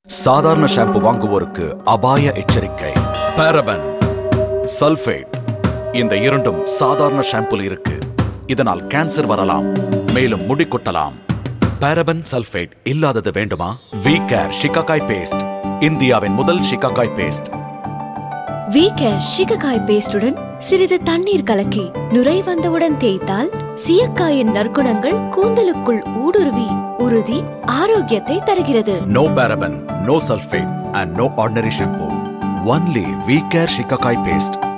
சாதாரண ஷாம்பு வாங்குவோருக்கு அபாய எச்சரிக்கை பாரபன் சல்ஃபேட் இந்த இரண்டும் சாதாரண ஷாம்புல இருக்கு இதனால் கேன்சர் வரலாம் மேலும் முடி கொட்டலாம் பாரபன் சல்ஃபேட் இல்லாதது வேண்டுமா வி கேர் ஷிகாகாய் பேஸ்ட் இந்தியாவின் முதல் ஷிகாகாய் பேஸ்ட் வீக்கேர் ஷிககாய் பேஸ்டுடன் சிறிது தண்ணீர் கலக்கி நுரை வந்தவுடன் தேய்த்தால் சீயக்காயின் நற்குணங்கள் கூந்தலுக்குள் ஊடுருவி உறுதி ஆரோக்கியத்தை தருகிறது No paraben, no sulfate, and no ordinary shampoo. Only We Care Shikakai paste.